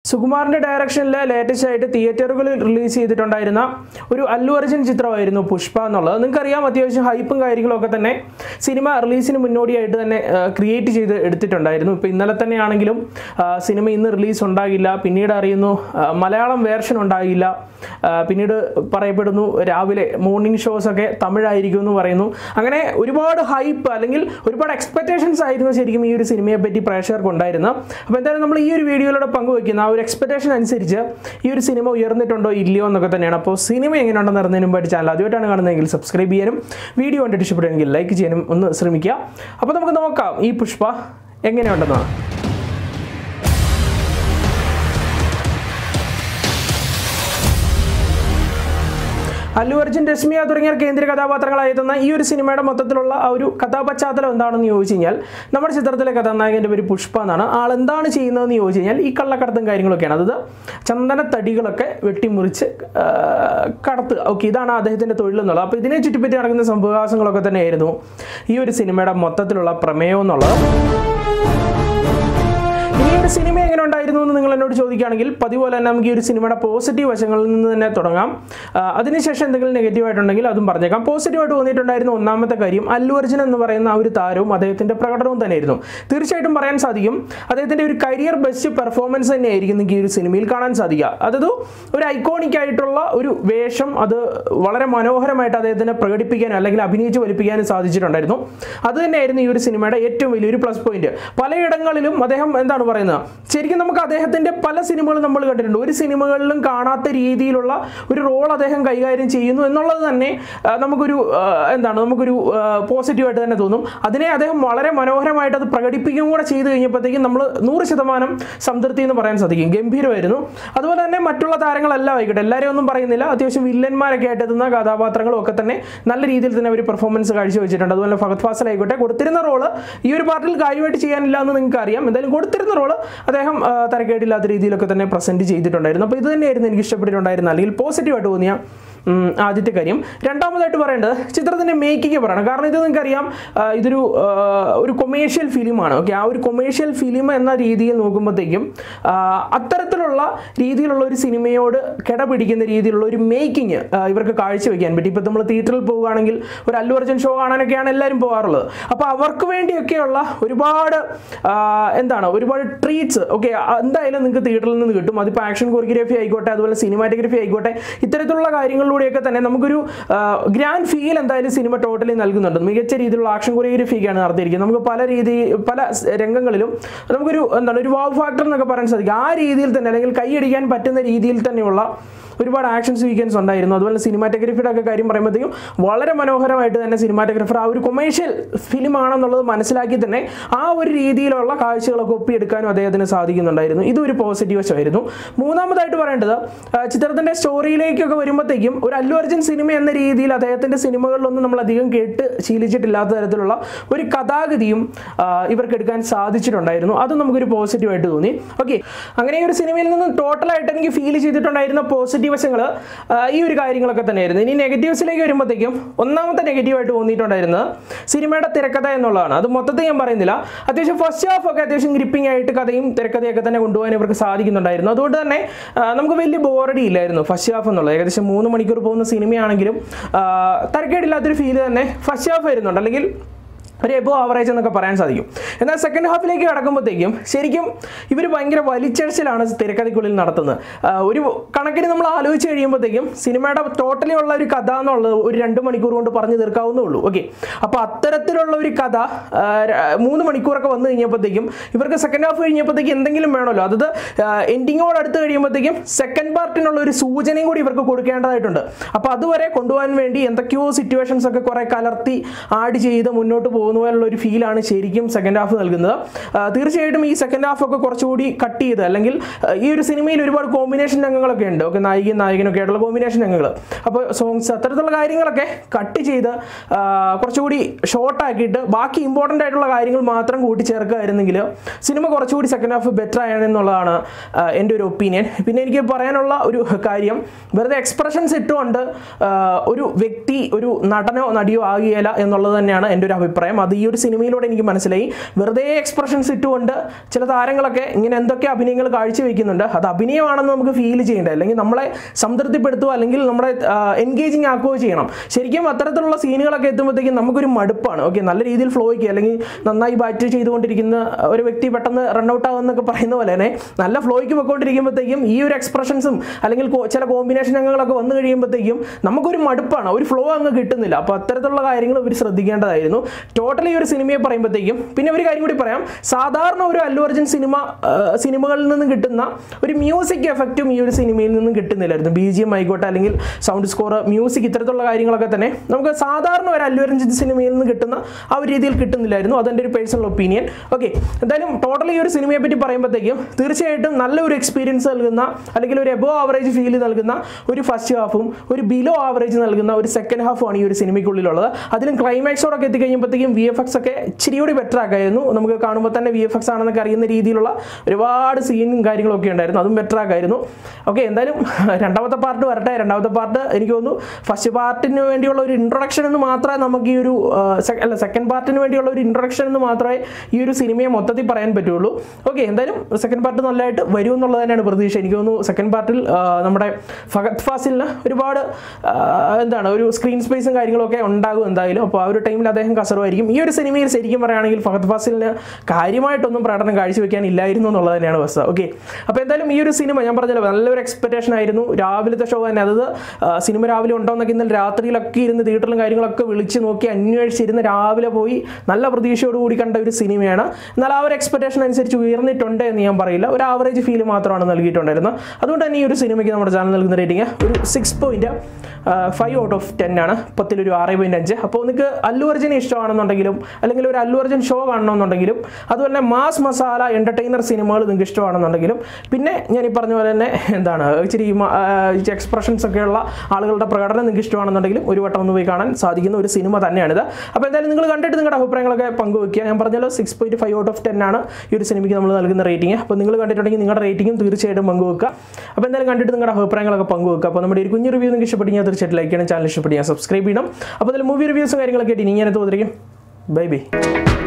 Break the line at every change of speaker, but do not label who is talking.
സുകുമാറിന്റെ ഡയറക്ഷനിൽ ലേറ്റസ്റ്റ് ആയിട്ട് തിയേറ്ററുകളിൽ റിലീസ് ചെയ്തിട്ടുണ്ടായിരുന്ന ഒരു അല്ലു അർജുൻ ചിത്രമായിരുന്നു പുഷ്പ എന്നുള്ളത് നിങ്ങൾക്കറിയാം അത്യാവശ്യം ഹൈപ്പും കാര്യങ്ങളും ഒക്കെ തന്നെ സിനിമ റിലീസിന് മുന്നോടിയായിട്ട് തന്നെ ക്രിയേറ്റ് ചെയ്ത് എടുത്തിട്ടുണ്ടായിരുന്നു ഇപ്പോൾ ഇന്നലെ തന്നെയാണെങ്കിലും ആ, സിനിമ ഇന്ന് റിലീസ് ഉണ്ടാകില്ല പിന്നീട് അറിയുന്നു ആ, മലയാളം വേർഷൻ ഉണ്ടാകില്ല ആ, പിന്നീട് പറയപ്പെടുന്നു രാവിലെ മോർണിംഗ് ഷോസ് ഒക്കെ തമിഴായിരിക്കും എന്ന് പറയുന്നു അങ്ങനെ ഒരുപാട് ഹൈപ്പ് അല്ലെങ്കിൽ ഒരുപാട് എക്സ്പെക്ടേഷൻസ് ആയിരുന്നു ശരിക്കും ഈ ഒരു സിനിമയെ പറ്റി പ്രേക്ഷകർക്ക് ഉണ്ടായിരുന്നത് അപ്പോൾ എന്തായാലും നമ്മൾ ഈ ഒരു വീഡിയോയിലൂടെ പങ്കുവയ്ക്കുന്ന ആ ഒരു എക്സ്പെക്ടേഷൻ അനുസരിച്ച് ഈ ഒരു സിനിമ ഉയർന്നിട്ടുണ്ടോ ഇല്ലയോ എന്നൊക്കെ തന്നെയാണ് അപ്പോൾ സിനിമ എങ്ങനെയുണ്ടെന്ന് അറിയുന്നതിന് മുമ്പായിട്ട് ചാനൽ ആദ്യമായിട്ടാണ് കാണുന്നതെങ്കിൽ സബ്സ്ക്രൈബ് ചെയ്യാനും വീഡിയോ കണ്ടിട്ട് ഇഷ്ടപ്പെടുമെങ്കിൽ ലൈക്ക് ചെയ്യാനും ഒന്ന് ശ്രമിക്കുക അപ്പോൾ നമുക്ക് നോക്കാം ഈ പുഷ്പ എങ്ങനെയുണ്ടെന്നാണ് അല്ലു അർജുൻ രശ്മിയ തുടങ്ങിയ കേന്ദ്ര കഥാപാത്രങ്ങളായി എത്തുന്ന ഈ ഒരു സിനിമയുടെ മൊത്തത്തിലുള്ള ആ ഒരു കഥാപശ്ചാത്തലം എന്താണെന്ന് ചോദിച്ചു കഴിഞ്ഞാൽ നമ്മുടെ ചിത്രത്തിലെ കഥാനായകൻ്റെ പേര് പുഷ്പ എന്നാണ് ആൾ എന്താണ് ചെയ്യുന്നതെന്ന് ചോദിച്ചു കഴിഞ്ഞാൽ ഈ കള്ളക്കടത്തും കാര്യങ്ങളൊക്കെയാണ് അതായത് ചന്ദനത്തടികളൊക്കെ വെട്ടിമുറിച്ച് ആ, കടത്തുക ഓക്കെ ഇതാണ് അദ്ദേഹത്തിൻ്റെ തൊഴിൽ എന്നുള്ളത് അപ്പോൾ ഇതിനെ ചുറ്റിപ്പറ്റി നടക്കുന്ന സംഭവവികാസങ്ങളൊക്കെ തന്നെയായിരുന്നു ഈ ഒരു സിനിമയുടെ മൊത്തത്തിലുള്ള പ്രമേയം എന്നുള്ളത് ഇനി ഈ ഒരു സിനിമ എങ്ങനെ ഉണ്ടായിരുന്നു എന്ന് നിങ്ങൾ എന്നോട് ചോദിക്കുകയാണെങ്കിൽ പതിപോലെ തന്നെ നമുക്ക് ഈ ഒരു സിനിമയുടെ പോസിറ്റീവ് വശങ്ങളിൽ നിന്ന് തന്നെ തുടങ്ങാം ആ, അതിനുശേഷം എന്തെങ്കിലും നെഗറ്റീവ് ആയിട്ടുണ്ടെങ്കിൽ അതും പറഞ്ഞേക്കാം പോസിറ്റീവായിട്ട് തോന്നിയിട്ടുണ്ടായിരുന്ന ഒന്നാമത്തെ കാര്യം അല്ലു അർജുൻ എന്ന് പറയുന്ന ആ ഒരു താരവും അദ്ദേഹത്തിന്റെ പ്രകടനവും തന്നെയായിരുന്നു തീർച്ചയായിട്ടും പറയാൻ സാധിക്കും അദ്ദേഹത്തിന്റെ ഒരു കരിയർ ബെസ്റ്റ് പെർഫോമൻസ് തന്നെയായിരിക്കും നിങ്ങൾക്ക് ഈ ഒരു സിനിമയിൽ കാണാൻ സാധിക്കുക അതായത് ഒരു ഐക്കോണിക് ആയിട്ടുള്ള ഒരു വേഷം അത് വളരെ മനോഹരമായിട്ട് അദ്ദേഹത്തിനെ പ്രകടിപ്പിക്കാനും അല്ലെങ്കിൽ അഭിനയിച്ച് വലിപ്പിക്കാനും സാധിച്ചിട്ടുണ്ടായിരുന്നു അത് തന്നെയായിരുന്നു ഈ ഒരു സിനിമയുടെ ഏറ്റവും വലിയൊരു പ്ലസ് പോയിന്റ് പലയിടങ്ങളിലും അദ്ദേഹം എന്താണ് പറയുന്നത് ശരിക്കും നമുക്ക് അദ്ദേഹത്തിന്റെ പല സിനിമകളും നമ്മൾ കണ്ടിട്ടുണ്ട് ഒരു സിനിമകളിലും കാണാത്ത രീതിയിലുള്ള ഒരു റോൾ അദ്ദേഹം കൈകാര്യം ചെയ്യുന്നു എന്നുള്ളത് തന്നെ ആ, നമുക്കൊരു ആ, എന്താണ് നമുക്കൊരു പോസിറ്റീവായിട്ട് തന്നെ തോന്നും അതിനെ അദ്ദേഹം വളരെ മനോഹരമായിട്ട് അത് പ്രകടിപ്പിക്കുകയും കൂടെ ചെയ്തു കഴിഞ്ഞപ്പോഴത്തേക്കും നമ്മൾ നൂറ് ശതമാനം സംതൃപ്തി എന്ന് പറയാൻ സാധിക്കും ഗംഭീരമായിരുന്നു അതുപോലെ തന്നെ മറ്റുള്ള താരങ്ങളെല്ലാം ആയിക്കോട്ടെ എല്ലാവരെയും ഒന്നും പറയുന്നില്ല അത്യാവശ്യം വില്ലന്മാരൊക്കെ ആയിട്ട് എത്തുന്ന കഥാപാത്രങ്ങളും ഒക്കെ തന്നെ നല്ല രീതിയിൽ തന്നെ അവർ പെർഫോമൻസ് കാഴ്ചവെച്ചിട്ടുണ്ട് അതുപോലെ ഫഹദ് ഫാസൽ ആയിക്കോട്ടെ കൊടുത്തിരുന്ന റോള് ഈ ഒരു പാർട്ടിൽ കാര്യമായിട്ട് ചെയ്യാനില്ല എന്ന് നിങ്ങൾക്ക് അറിയാം എന്തായാലും കൊടുത്തിരുന്ന റോള് അദ്ദേഹം ആ, തരക്കേടില്ലാത്ത രീതിയിലൊക്കെ തന്നെ പ്രസന്റ് ചെയ്തിട്ടുണ്ടായിരുന്നു അപ്പോൾ ഇത് തന്നെയായിരുന്നു എനിക്ക് ഇഷ്ടപ്പെട്ടിട്ടുണ്ടായിരുന്ന അല്ലെങ്കിൽ പോസിറ്റീവായിട്ട് തോന്നിയ ഉം, ആദ്യത്തെ കാര്യം രണ്ടാമതായിട്ട് പറയേണ്ടത് ചിത്രത്തിൻ്റെ മേക്കിംഗ് പറയണം കാരണം ഇത് നിങ്ങൾക്കറിയാം ആ, ഇതൊരു ആ, ഒരു കൊമേഴ്ഷ്യൽ ഫിലിമാണ് ഓക്കെ ആ ഒരു കൊമേഴ്ഷ്യൽ ഫിലിം എന്ന രീതിയിൽ നോക്കുമ്പോഴത്തേക്കും ആ, അത്തരത്തിലുള്ള രീതിയിലുള്ള ഒരു സിനിമയോട് കിടപിടിക്കുന്ന രീതിയിലുള്ള ഒരു മേക്കിംഗ് ഇവർക്ക് കാഴ്ചവെക്കാൻ പറ്റി ഇപ്പം നമ്മൾ തിയേറ്ററിൽ പോവുകയാണെങ്കിൽ ഒരു അല്ലു അർജുൻ ഷോ കാണാനൊക്കെയാണ് എല്ലാവരും പോകാറുള്ളത് അപ്പോൾ അവർക്ക് വേണ്ടിയൊക്കെയുള്ള ഒരുപാട് ആ, എന്താണ് ഒരുപാട് ട്രീറ്റ്സ് ഓക്കെ എന്തായാലും നിങ്ങൾക്ക് തിയേറ്ററിൽ നിന്ന് കിട്ടും അതിപ്പോൾ ആക്ഷൻ കൊറിയോഗ്രാഫി ആയിക്കോട്ടെ അതുപോലെ സിനിമാറ്റോഗ്രഫി ആയിക്കോട്ടെ ഇത്തരത്തിലുള്ള കാര്യങ്ങളിലൂടെയൊക്കെ തന്നെ നമുക്കൊരു ഗ്രാൻഡ് ഫീൽ എന്തായാലും സിനിമ ടോട്ടലി നൽകുന്നുണ്ട് മികച്ച രീതിയിലുള്ള ആക്ഷൻ കൊറിയോഗ്രഫിയൊക്കെയാണ് നടത്തിയിരിക്കുന്നത് നമുക്ക് പല രീതി പല സ് രംഗങ്ങളിലും നമുക്കൊരു എന്താണ് ഒരു വാവ് ഫാക്ടർ എന്നൊക്കെ പറയാൻ സാധിക്കും ആ രീതിയിൽ തന്നെ അല്ലെങ്കിൽ കൈയടിക്കാൻ പറ്റുന്ന രീതിയിൽ തന്നെയുള്ള ഒരുപാട് ആക്ഷൻ സീക്വൻസ് ഉണ്ടായിരുന്നു അതുപോലെ സിനിമാറ്റോഗ്രഫിയുടെ ഒക്കെ കാര്യം പറയുമ്പോഴത്തേക്കും വളരെ മനോഹരമായിട്ട് തന്നെ സിനിമാറ്റോഗ്രഫർ ആ ഒരു കൊമേഴ്ഷ്യൽ ഫിലിം ആണെന്നുള്ളത് മനസ്സിലാക്കി തന്നെ ആ ഒരു രീതിയിലുള്ള കാഴ്ചകളൊക്കെ ഒപ്പിയെടുക്കാനും അദ്ദേഹത്തിന് സാധിക്കുന്നുണ്ടായിരുന്നു ഇതൊരു പോസിറ്റീവ് വശമായിരുന്നു മൂന്നാമതായിട്ട് പറയേണ്ടത് ആ, ചിത്രത്തിന്റെ സ്റ്റോറിയിലേക്കൊക്കെ വരുമ്പോഴത്തേക്കും ഒരു അല്ലു അർജുൻ സിനിമ എന്ന രീതിയിൽ അദ്ദേഹത്തിന്റെ സിനിമകളിലൊന്നും നമ്മൾ അധികം കേട്ട് ശീലിച്ചിട്ടില്ലാത്ത തരത്തിലുള്ള ഒരു കഥാഗതിയും ആ, ഇവർക്ക് എടുക്കാൻ സാധിച്ചിട്ടുണ്ടായിരുന്നു അതും നമുക്കൊരു പോസിറ്റീവായിട്ട് തോന്നി ഓക്കെ അങ്ങനെ ഈ ഒരു സിനിമയിൽ നിന്ന് ടോട്ടലായിട്ട് എനിക്ക് ഫീൽ ചെയ്തിട്ടുണ്ടായിരുന്ന പോസിറ്റീവ് വശങ്ങൾ ഈ ഒരു കാര്യങ്ങളൊക്കെ തന്നെയായിരുന്നു ഇനി നെഗറ്റീവ്സിലേക്ക് വരുമ്പോഴത്തേക്കും ഒന്നാമത്തെ നെഗറ്റീവായിട്ട് തോന്നിയിട്ടുണ്ടായിരുന്നത് സിനിമയുടെ തിരക്കഥ എന്നുള്ളതാണ് അത് മൊത്തത്തിൽ ഞാൻ പറയുന്നില്ല അത്യാവശ്യം ഫസ്റ്റ് ഹാഫ് ഒക്കെ അത്യാവശ്യം ഗ്രിപ്പിംഗ് ആയിട്ട് കഥയും തിരക്കഥയൊക്കെ തന്നെ കൊണ്ടുപോകാൻ ഇവർക്ക് സാധിക്കുന്നുണ്ടായിരുന്നു അതുകൊണ്ട് തന്നെ ആ, നമുക്ക് വലിയ ബോറടി ഇല്ലായിരുന്നു ഫസ്റ്റ് ഹാഫ് എന്നുള്ളത് ഏകദേശം മൂന്ന് മണിക്കൂർ പോകുന്ന സിനിമയാണെങ്കിലും ആ, തരക്കേടില്ലാത്തൊരു ഫീല് തന്നെ ഫസ്റ്റ് ഹാഫ് വരുന്നുണ്ട് അല്ലെങ്കിൽ ഒരു എബോ ആവറേജ് എന്നൊക്കെ പറയാൻ സാധിക്കും എന്നാൽ സെക്കൻഡ് ഹാഫിലേക്ക് കടക്കുമ്പോഴത്തേക്കും ശരിക്കും ഇവർ ഭയങ്കര വലിച്ചഴിച്ചിലാണ് തിരക്കഥയ്ക്കുള്ളിൽ നടത്തുന്നത് ആ, ഒരു കണക്കിന് നമ്മൾ ആലോചിച്ച് കഴിയുമ്പോഴത്തേക്കും സിനിമയുടെ ടോട്ടലി ഉള്ള ഒരു കഥ എന്നുള്ളത് ഒരു രണ്ട് മണിക്കൂർ കൊണ്ട് പറഞ്ഞു തീർക്കാവുന്നേ ഉള്ളൂ ഓക്കെ അപ്പോൾ അത്തരത്തിലുള്ള ഒരു കഥ ആ, ര- മൂന്ന് മണിക്കൂറൊക്കെ വന്നു കഴിഞ്ഞപ്പോഴത്തേക്കും ഇവർക്ക് സെക്കൻഡ് ഹാഫ് കഴിഞ്ഞപ്പോഴത്തേക്കും എന്തെങ്കിലും വേണമല്ലോ അതായത് എൻഡിങ്ങോട് അടുത്ത് കഴിയുമ്പോഴത്തേക്കും സെക്കൻഡ് പാർട്ടിനുള്ള ഒരു സൂചനയും കൂടി ഇവർക്ക് കൊടുക്കേണ്ടതായിട്ടുണ്ട് അപ്പോൾ അതുവരെ കൊണ്ടുപോകാൻ വേണ്ടി എന്തൊക്കെയോ സിറ്റുവേഷൻസ് ഒക്കെ കുറെ കലർത്തി ആഡ് ചെയ്ത് മുന്നോട്ട് പോകുന്ന പോലുള്ള ഒരു ഫീലാണ് ശരിക്കും സെക്കൻഡ് ഹാഫ് നൽകുന്നത് ആ, തീർച്ചയായിട്ടും ഈ സെക്കൻഡ് ഹാഫ് ഒക്കെ കുറച്ചുകൂടി കട്ട് ചെയ്ത് അല്ലെങ്കിൽ ആ, ഈ ഒരു സിനിമയിൽ ഒരുപാട് കോമ്പിനേഷൻ രംഗങ്ങളൊക്കെ ഉണ്ട് ഓക്കെ നായികയും നായകനൊക്കെ ആയിട്ടുള്ള കോമ്പിനേഷൻ രംഗങ്ങൾ അപ്പോൾ സോങ്സ് അത്തരത്തിലുള്ള കാര്യങ്ങളൊക്കെ കട്ട് ചെയ്ത് ആ, കുറച്ചുകൂടി ഷോർട്ട് ആക്കിയിട്ട് ബാക്കി ഇമ്പോർട്ടൻ്റ് ആയിട്ടുള്ള കാര്യങ്ങൾ മാത്രം കൂട്ടിച്ചേർക്കുകയായിരുന്നെങ്കിൽ സിനിമ കുറച്ചുകൂടി സെക്കൻഡ് ഹാഫ് ബെറ്റർ ആണെന്നുള്ളതാണ് ആ, എൻ്റെ ഒരു ഒപ്പീനിയൻ പിന്നെ എനിക്ക് പറയാനുള്ള ഒരു കാര്യം വെറുതെ എക്സ്പ്രഷൻസ് ഇട്ടുകൊണ്ട് ആ, ഒരു വ്യക്തി ഒരു നടനോ നടിയോ ആകിയല്ല എന്നുള്ളത് തന്നെയാണ് എൻ്റെ ഒരു അഭിപ്രായം അത് ഈ ഒരു സിനിമയിലൂടെ എനിക്ക് മനസ്സിലായി വെറുതെ എക്സ്പ്രഷൻസ് ഇട്ടുകൊണ്ട് ചില താരങ്ങളൊക്കെ ഇങ്ങനെ എന്തൊക്കെ അഭിനയങ്ങൾ കാഴ്ചവെക്കുന്നുണ്ട് അത് അഭിനയമാണെന്ന് നമുക്ക് ഫീൽ ചെയ്യേണ്ടത് അല്ലെങ്കിൽ നമ്മളെ സംതൃപ്തിപ്പെടുത്തുക അല്ലെങ്കിൽ നമ്മളെ എൻഗേജിങ് ആക്കുകയോ ചെയ്യണം ശരിക്കും അത്തരത്തിലുള്ള സീനുകളൊക്കെ എത്തുമ്പോഴത്തേക്കും നമുക്കൊരു മടുപ്പാണ് ഓക്കെ നല്ല രീതിയിൽ ഫ്ലോയ്ക്ക് അല്ലെങ്കിൽ നന്നായി ബാറ്റ് ചെയ്തുകൊണ്ടിരിക്കുന്ന ഒരു വ്യക്തി പെട്ടെന്ന് റൺഔട്ട് ആവുമെന്നൊക്കെ പറയുന്ന പോലെ തന്നെ നല്ല ഫ്ലോയ്ക്ക് പൊയ്ക്കൊണ്ടിരിക്കുമ്പോഴത്തേക്കും ഈ ഒരു എക്സ്പ്രഷൻസും അല്ലെങ്കിൽ കോ- ചില കോമ്പിനേഷൻ അംഗങ്ങളൊക്കെ വന്നു കഴിയുമ്പോഴത്തേക്കും നമുക്കൊരു മടുപ്പാണ് ഒരു ഫ്ലോ അങ്ങ് കിട്ടുന്നില്ല അപ്പോൾ അത്തരത്തിലുള്ള കാര്യങ്ങൾ ഇവർ ശ്രദ്ധിക്കേണ്ടതായിരുന്നു ടോട്ടലി ഒരു സിനിമയെ പറയുമ്പോഴത്തേക്കും പിന്നെ ഒരു കാര്യം കൂടി പറയാം സാധാരണ ഒരു അല്ലു അർജുൻ സിനിമ ആ, സിനിമകളിൽ നിന്ന് കിട്ടുന്ന ഒരു മ്യൂസിക് എഫക്റ്റും ഈ ഒരു സിനിമയിൽ നിന്നും കിട്ടുന്നില്ലായിരുന്നു ബി ജി എം ആയിക്കോട്ടെ അല്ലെങ്കിൽ സൗണ്ട് സ്കോർ മ്യൂസിക് ഇത്തരത്തിലുള്ള കാര്യങ്ങളൊക്കെ തന്നെ നമുക്ക് സാധാരണ ഒരു അല്ലു അർജുൻ സിനിമയിൽ നിന്ന് കിട്ടുന്ന ആ ഒരു രീതിയിൽ കിട്ടുന്നില്ലായിരുന്നു അതെൻ്റെ ഒരു പേഴ്സണൽ ഒപ്പീനിയൻ ഓക്കെ എന്തായാലും ടോട്ടലി ഈ ഒരു സിനിമയെ പറ്റി പറയുമ്പോഴത്തേക്കും തീർച്ചയായിട്ടും നല്ലൊരു എക്സ്പീരിയൻസ് നൽകുന്ന അല്ലെങ്കിൽ ഒരു എബോ ആവറേജ് ഫീൽ നൽകുന്ന ഒരു ഫസ്റ്റ് ഹാഫും ഒരു ബിലോ ആവറേജ് നൽകുന്ന ഒരു സെക്കൻഡ് ഹാഫുമാണ് ഈ ഒരു സിനിമയ്ക്കുള്ളിലുള്ളത് അതിലും ക്ലൈമാക്സോടൊക്കെ എത്തിക്കഴിയുമ്പോഴത്തേക്കും വി എഫ് എക്സ് ഒക്കെ ഇച്ചിരി കൂടി ബെറ്റർ ആക്കായിരുന്നു നമുക്ക് കാണുമ്പോൾ തന്നെ വി എഫ് എക്സ് ആണെന്നൊക്കെ അറിയുന്ന രീതിയിലുള്ള ഒരുപാട് സീനും കാര്യങ്ങളൊക്കെ ഉണ്ടായിരുന്നു അതും ബെറ്റർ ആക്കായിരുന്നു ഓക്കെ എന്തായാലും രണ്ടാമത്തെ പാർട്ട് വരട്ടെ രണ്ടാമത്തെ പാർട്ട് എനിക്ക് തോന്നുന്നു ഫസ്റ്റ് പാർട്ടിന് വേണ്ടിയുള്ള ഒരു ഇൻട്രൊഡക്ഷൻ എന്ന് മാത്രമേ നമുക്ക് ഈ ഒരു ആ, sec- അല്ല സെക്കൻഡ് പാർട്ടിന് വേണ്ടിയുള്ള ഒരു ഇൻട്രൊഡക്ഷൻ എന്ന് മാത്രമേ ഈ ഒരു സിനിമയെ മൊത്തത്തിൽ പറയാൻ പറ്റുള്ളൂ ഓക്കെ എന്തായാലും സെക്കൻഡ് പാർട്ട് നല്ലതായിട്ട് വരും എന്നുള്ളത് തന്നെയാണ് പ്രതീക്ഷ എനിക്ക് തോന്നുന്നു സെക്കൻഡ് പാർട്ടിൽ നമ്മുടെ ഫഹദ് ഫാസിലിന് ഒരുപാട് ആ, എന്താണ് ഒരു സ്ക്രീൻ സ്പേസും കാര്യങ്ങളൊക്കെ ഉണ്ടാകും എന്തായാലും അപ്പോൾ ആ ഒരു ടൈമിൽ അദ്ദേഹം കസറുമായിരിക്കും ഈ ഒരു സിനിമയിൽ ശരിക്കും പറയുകയാണെങ്കിൽ ഫഹദ് ഫാസിലിന് കാര്യമായിട്ടൊന്നും പ്രകടനം കാഴ്ചവെക്കാൻ ഇല്ലായിരുന്നു എന്നുള്ളത് തന്നെയാണ് അവസ്ഥ ഓക്കെ അപ്പോൾ എന്തായാലും ഈ ഒരു സിനിമ ഞാൻ പറഞ്ഞല്ലോ നല്ലൊരു എക്സ്പെക്ടേഷൻ ആയിരുന്നു രാവിലത്തെ ഷോ തന്നെ അതായത് ആ, സിനിമ രാവിലെ ഉണ്ടോന്നൊക്കെ ഇന്നലെ രാത്രിയിലൊക്കെ ഇരുന്ന് തിയേറ്ററിലും കാര്യങ്ങളൊക്കെ വിളിച്ച് നോക്കി അന്വേഷിച്ചിരുന്ന് രാവിലെ പോയി നല്ല പ്രതീക്ഷയോടുകൂടി കണ്ട ഒരു സിനിമയാണ് എന്നാൽ ആ ഒരു എക്സ്പെക്ടേഷൻ അനുസരിച്ച് ഉയർന്നിട്ടുണ്ട് എന്ന് ഞാൻ പറയില്ല ഒരു ആവറേജ് ഫീൽ മാത്രമാണ് നൽകിയിട്ടുണ്ടായിരുന്നത് അതുകൊണ്ട് തന്നെ ഈ ഒരു സിനിമയ്ക്ക് നമ്മുടെ ചാനൽ നൽകുന്ന റേറ്റിംഗ് ഒരു six point five out of ten ആണ് പത്തിലൊരു ആറ് പോയിന്റ് അഞ്ച് അപ്പോൾ നിങ്ങൾക്ക് അല്ലു അർജുനെ ഇഷ്ടമാണെന്നുണ്ടെങ്കിലും അല്ലെങ്കിൽ ഒരു അല്ലു അർജുൻ ഷോ കാണണമെന്നുണ്ടെങ്കിലും അതുപോലെ തന്നെ മാസ് മസാല എൻ്റർടൈനർ സിനിമകൾ നിങ്ങൾക്ക് ഇഷ്ടമാണെന്നുണ്ടെങ്കിലും പിന്നെ ഞാൻ ഈ പറഞ്ഞ പോലെ തന്നെ എന്താണ് ഇച്ചിരി എക്സ്പ്രഷൻസ് ഒക്കെയുള്ള ആളുകളുടെ പ്രകടനം നിങ്ങൾക്ക് ഇഷ്ടമാണെന്നുണ്ടെങ്കിലും ഒരു വട്ടം ഒന്ന് പോയി കാണാൻ സാധിക്കുന്ന ഒരു സിനിമ തന്നെയാണിത് അപ്പോൾ എന്തായാലും നിങ്ങൾ കണ്ടിട്ട് നിങ്ങളുടെ അഭിപ്രായങ്ങളൊക്കെ പങ്കുവയ്ക്കുക ഞാൻ പറഞ്ഞല്ലോ six point five out of ten ആണ് ഈ ഒരു സിനിമയ്ക്ക് നമ്മൾ നൽകുന്ന റേറ്റിംഗ് അപ്പോൾ നിങ്ങൾ കണ്ടിട്ടുണ്ടെങ്കിൽ നിങ്ങളുടെ റേറ്റിംഗും തീർച്ചയായിട്ടും പങ്കുവെക്കുക അപ്പോൾ എന്തായാലും കണ്ടിട്ട് നിങ്ങളുടെ അഭിപ്രായങ്ങളൊക്കെ പങ്കുവെക്കുക അപ്പോൾ നമ്മുടെ ഒരു കുഞ്ഞു റിവ്യൂ നിങ്ങൾക്ക് ഇഷ്ടപ്പെട്ടാൽ തീർച്ചയായിട്ടും ലൈക്ക് ചെയ്യണം ചാനൽ ഇഷ്ടപ്പെട്ടാൽ സബ്സ്ക്രൈബ് ചെയ്യണം അപ്പോൾ അതിൽ മൂവി റിവ്യൂസും കാര്യങ്ങളൊക്കെ ആയിട്ട് ഇനി ഇങ്ങനെ തോന്നിരിക്കും ബൈ ബൈ